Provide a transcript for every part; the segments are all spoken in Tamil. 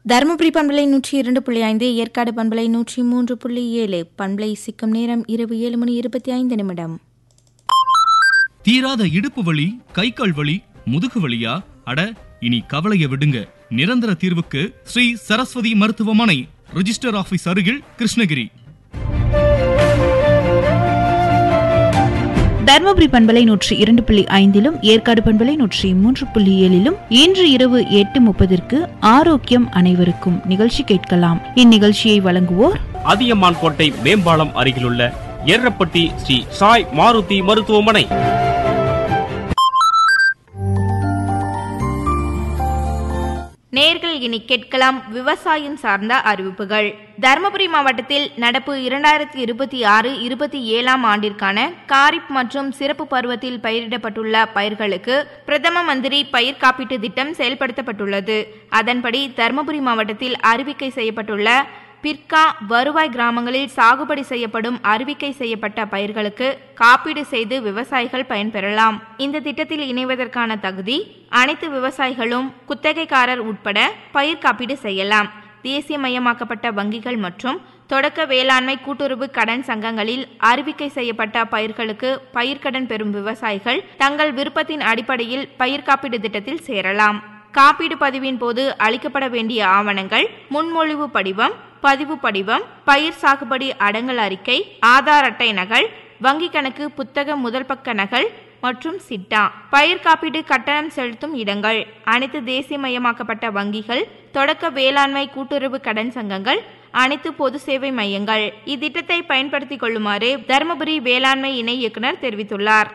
தருமபுரி பண்பலை நூற்றி இரண்டு புள்ளி ஐந்து ஏற்காடு பண்பலை நூற்றி மூன்று புள்ளி ஏழு பண்பலை சிக்கும் நேரம் இரவு ஏழு மணி இருபத்தி ஐந்து நிமிடம் தீராத இடுப்பு வலி கை கால் வலி முதுகு வலியா அட இனி கவலைய விடுங்க நிரந்தர தீர்வுக்கு ஸ்ரீ சரஸ்வதி மருத்துவமனை ரிஜிஸ்டர் ஆபீஸ் அருகில் கிருஷ்ணகிரி தர்மபுரி பண்பலை நூற்றி இரண்டு புள்ளி ஐந்திலும் ஏற்காடு பண்பலை நூற்றி மூன்று புள்ளி ஏழிலும் இன்று இரவு எட்டு முப்பதிற்கு ஆரோக்கியம் அனைவருக்கும் நிகழ்ச்சி கேட்கலாம் இந்நிகழ்ச்சியை வழங்குவோர் அதியமான் கோட்டை மேம்பாலம் அருகிலுள்ள எர்ரப்பட்டி ஸ்ரீ சாய் மாருதி மருத்துவமனை நேர்கள் இனி கேட்கலாம் விவசாயம் சார்ந்த அறிவிப்புகள் தருமபுரி மாவட்டத்தில் நடப்பு இரண்டாயிரத்தி இருபத்தி ஆறு இருபத்தி ஏழாம் ஆண்டிற்கான காரிப் மற்றும் சிறப்பு பருவத்தில் பயிரிடப்பட்டுள்ள பயிர்களுக்கு பிரதம மந்திரி பயிர் காப்பீட்டு திட்டம் செயல்படுத்தப்பட்டுள்ளது அதன்படி தருமபுரி மாவட்டத்தில் அறிவிக்கை செய்யப்பட்டுள்ள பிற்கா வருவாய் கிராமங்களில் சாகுபடி செய்யப்படும் அறிவிக்கை செய்யப்பட்ட பயிர்களுக்கு காப்பீடு செய்து விவசாயிகள் பயன்பெறலாம் இந்த திட்டத்தில் இணைவதற்கான தகுதி அனைத்து விவசாயிகளும் குத்தகைக்காரர் உட்பட பயிர் காப்பீடு செய்யலாம் தேசியமயமாக்கப்பட்ட வங்கிகள் மற்றும் தொடக்க வேளாண்மை கூட்டுறவு கடன் சங்கங்களில் அறிவிக்கை செய்யப்பட்ட பயிர்களுக்கு பயிர்க்கடன் பெறும் விவசாயிகள் தங்கள் விருப்பத்தின் அடிப்படையில் பயிர் காப்பீடு திட்டத்தில் சேரலாம் காப்பீடு பதிவின் போது அளிக்கப்பட வேண்டிய ஆவணங்கள் முன்மொழிவு படிவம் பதிவு படிவம் பயிர் சாகுபடி அடங்கல் அறிக்கை ஆதார் அட்டை நகல் வங்கி கணக்கு புத்தக முதல் பக்க நகல் மற்றும் சிட்டா பயிர் காப்பீடு கட்டணம் செலுத்தும் இடங்கள் அனைத்து தேசியமயமாக்கப்பட்ட வங்கிகள் தொடக்க வேளாண்மை கூட்டுறவு கடன் சங்கங்கள் அனைத்து பொது சேவை மையங்கள் இத்திட்டத்தை பயன்படுத்திக் கொள்ளுமாறு தருமபுரி வேளாண்மை இணை இயக்குனர் தெரிவித்துள்ளார்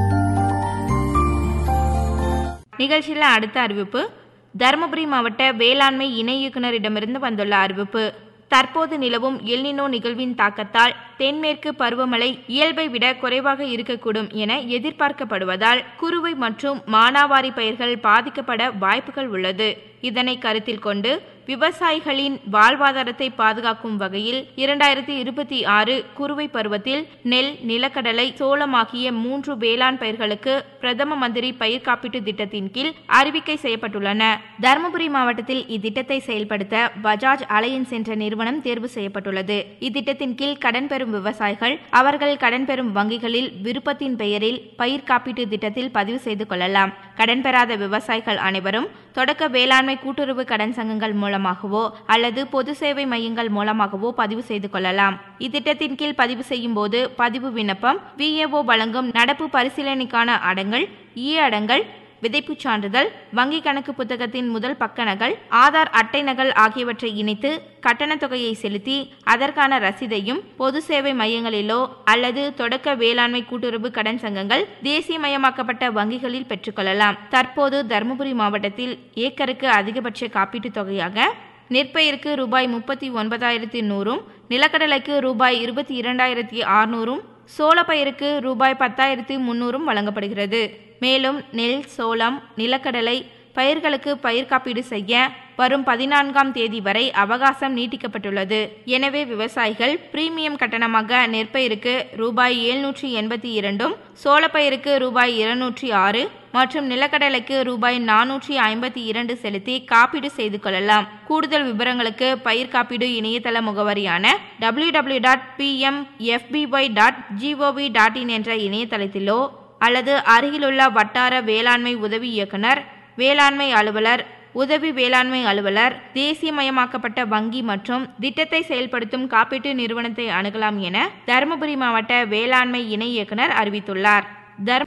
நிகழ்ச்சியில் அடுத்த அறிவிப்பு தருமபுரி மாவட்ட வேளாண்மை இணை இயக்குநரிடமிருந்து வந்துள்ள அறிவிப்பு தற்போது நிலவும் எல்னினோ நிகழ்வின் தாக்கத்தால் தென்மேற்கு பருவமழை இயல்பை விட குறைவாக இருக்கக்கூடும் என எதிர்பார்க்கப்படுவதால் குறுவை மற்றும் மானாவாரி பயிர்கள் பாதிக்கப்பட வாய்ப்புகள் உள்ளது இதனை கருத்தில் கொண்டு விவசாயிகளின் வாழ்வாதாரத்தை பாதுகாக்கும் வகையில் இரண்டாயிரத்தி இருபத்தி ஆறு குறுவை பருவத்தில் நெல் நிலக்கடலை சோளம் ஆகிய மூன்று வேளாண் பயிர்களுக்கு பிரதம மந்திரி பயிர் காப்பீட்டு திட்டத்தின் கீழ் அறிவிக்கை செய்யப்பட்டுள்ளன தருமபுரி மாவட்டத்தில் இத்திட்டத்தை செயல்படுத்த பஜாஜ் அலையன்ஸ் என்ற நிறுவனம் தேர்வு செய்யப்பட்டுள்ளது இத்திட்டத்தின் கீழ் கடன் பெறும் விவசாயிகள் அவர்கள் கடன் பெறும் வங்கிகளில் விருப்பத்தின் பெயரில் பயிர் காப்பீட்டு திட்டத்தில் பதிவு செய்து கொள்ளலாம் கடன் பெறாத விவசாயிகள் அனைவரும் தொடக்க வேளாண்மை கூட்டுறவு கடன் சங்கங்கள் மூலமாகவோ அல்லது பொது சேவை மையங்கள் மூலமாகவோ பதிவு செய்து கொள்ளலாம் இத்திட்டத்தின் கீழ் பதிவு செய்யும் போது பதிவு விண்ணப்பம் விஏஓ வழங்கும் நடப்பு பரிசீலனைக்கான அடங்கல் இ அடங்கல் விதைப்புச் சான்றிதழ் வங்கி கணக்கு புத்தகத்தின் முதல் பக்க நகல் ஆதார் அட்டை நகல் ஆகியவற்றை இணைத்து கட்டணத் தொகையை செலுத்தி அதற்கான ரசீதையும் பொது சேவை மையங்களிலோ அல்லது தொடக்க வேளாண்மை கூட்டுறவு கடன் சங்கங்கள் தேசியமயமாக்கப்பட்ட வங்கிகளில் பெற்றுக்கொள்ளலாம் தற்போது தருமபுரி மாவட்டத்தில் ஏக்கருக்கு அதிகபட்ச காப்பீட்டுத் தொகையாக நெற்பயிருக்கு ரூபாய் முப்பத்தி ஒன்பதாயிரத்தி நூறும் நிலக்கடலைக்கு ரூபாய் இருபத்தி இரண்டாயிரத்தி அறுநூறும் சோளப்பயிருக்கு ரூபாய் பத்தாயிரத்தி முன்னூறும் வழங்கப்படுகிறது மேலும் நெல் சோளம் நிலக்கடலை பயிர்களுக்கு பயிர் காப்பீடு செய்ய வரும் பதினான்காம் தேதி வரை அவகாசம் நீட்டிக்கப்பட்டுள்ளது எனவே விவசாயிகள் பிரீமியம் கட்டணமாக நெற்பயிருக்கு ரூபாய் எழுநூற்றி எண்பத்தி இரண்டும் சோளப்பயிருக்கு ரூபாய் இருநூற்றி ஆறு மற்றும் நிலக்கடலைக்கு ரூபாய் நானூற்றி ஐம்பத்தி இரண்டு செலுத்தி காப்பீடு செய்து கொள்ளலாம் கூடுதல் விவரங்களுக்கு பயிர் காப்பீடு இணையதள முகவரியான W W dot PMFBY dot gov dot in என்ற இணையதளத்திலோ அல்லது அருகிலுள்ள வட்டார வேளாண்மை உதவி இயக்குனர் வேளாண்மை அலுவலர் உதவி வேளாண்மை அலுவலர் தேசியமயமாக்கப்பட்ட வங்கி மற்றும் திட்டத்தை செயல்படுத்தும் காப்பீட்டு நிறுவனத்தை அணுகலாம் என தருமபுரி மாவட்ட வேளாண்மை இணை இயக்குனர் அறிவித்துள்ளார் தர்ம